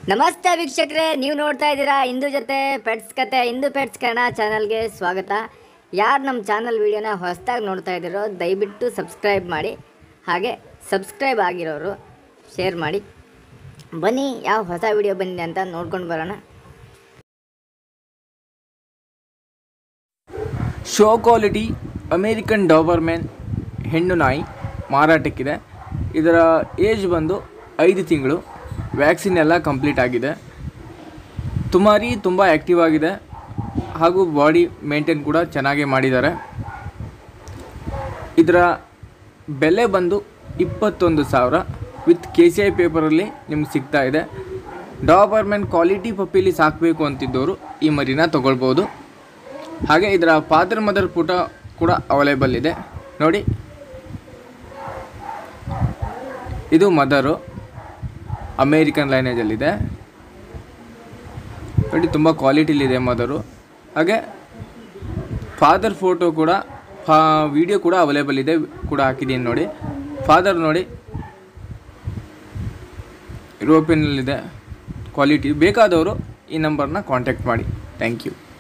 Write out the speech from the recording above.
ನಮಸ್ತೆ ವೀಕ್ಷಕರೇ ನೀವು ನೋಡ್ತಾ ಇದ್ದೀರಾ ಇಂದು ಜೊತೆ ಪೆಟ್ಸ್ ಕತೆ ಇಂದು ಪೆಟ್ಸ್ ಕನ್ನಡ ಚಾನಲ್ಗೆ ಸ್ವಾಗತ ಯಾರು ನಮ್ಮ ಚಾನಲ್ ವಿಡಿಯೋನ ಹೊಸದಾಗಿ ನೋಡ್ತಾ ಇದ್ದೀರೋ ದಯವಿಟ್ಟು ಸಬ್ಸ್ಕ್ರೈಬ್ ಮಾಡಿ ಹಾಗೆ ಸಬ್ಸ್ಕ್ರೈಬ್ ಆಗಿರೋರು ಶೇರ್ ಮಾಡಿ ಬನ್ನಿ ಯಾವ ಹೊಸ ವಿಡಿಯೋ ಬಂದಿದೆ ಅಂತ ನೋಡ್ಕೊಂಡು ಬರೋಣ ಶೋ ಕ್ವಾಲಿಟಿ ಅಮೇರಿಕನ್ ಡಾಬರ್ಮ್ಯಾನ್ ಹೆಣ್ಣು ನಾಯಿ ಮಾರಾಟಕ್ಕಿದೆ ಇದರ ಏಜ್ ಬಂದು ಐದು ತಿಂಗಳು ವ್ಯಾಕ್ಸಿನ್ ಎಲ್ಲ ಕಂಪ್ಲೀಟ್ ಆಗಿದೆ ತುಮಾರಿ ತುಂಬ ಆ್ಯಕ್ಟಿವ್ ಆಗಿದೆ ಹಾಗೂ ಬಾಡಿ ಮೇಂಟೈನ್ ಕೂಡ ಚೆನ್ನಾಗಿ ಮಾಡಿದ್ದಾರೆ ಇದರ ಬೆಲೆ ಬಂದು ಇಪ್ಪತ್ತೊಂದು ಸಾವಿರ ವಿತ್ ಕೆ ಸಿ ಐ ಪೇಪರಲ್ಲಿ ನಿಮ್ಗೆ ಸಿಗ್ತಾ ಇದೆ ಡಾಬರ್ಮೆನ್ ಕ್ವಾಲಿಟಿ ಪಪ್ಪಿಲಿ ಸಾಕಬೇಕು ಅಂತಿದ್ದವರು ಈ ಮರಿನ ತೊಗೊಳ್ಬೋದು ಹಾಗೆ ಇದರ ಫಾದರ್ ಮದರ್ ಪುಟ ಕೂಡ ಅವೈಲೇಬಲ್ ಇದೆ ನೋಡಿ ಇದು ಮದರು ಅಮೇರಿಕನ್ ಲೈನೇಜಲ್ಲಿದೆ ನೋಡಿ ತುಂಬ ಕ್ವಾಲಿಟಿಲಿದೆ ಮದರು ಹಾಗೆ ಫಾದರ್ ಫೋಟೋ ಕೂಡ ಫಾ ವಿಡಿಯೋ ಕೂಡ ಅವೈಲೇಬಲ್ ಇದೆ ಕೂಡ ಹಾಕಿದ್ದೀನಿ ನೋಡಿ ಫಾದರ್ ನೋಡಿ ಯುರೋಪಿಯನ್ನಲ್ಲಿದೆ ಕ್ವಾಲಿಟಿ ಬೇಕಾದವರು ಈ ನಂಬರ್ನ ಕಾಂಟ್ಯಾಕ್ಟ್ ಮಾಡಿ ಥ್ಯಾಂಕ್ ಯು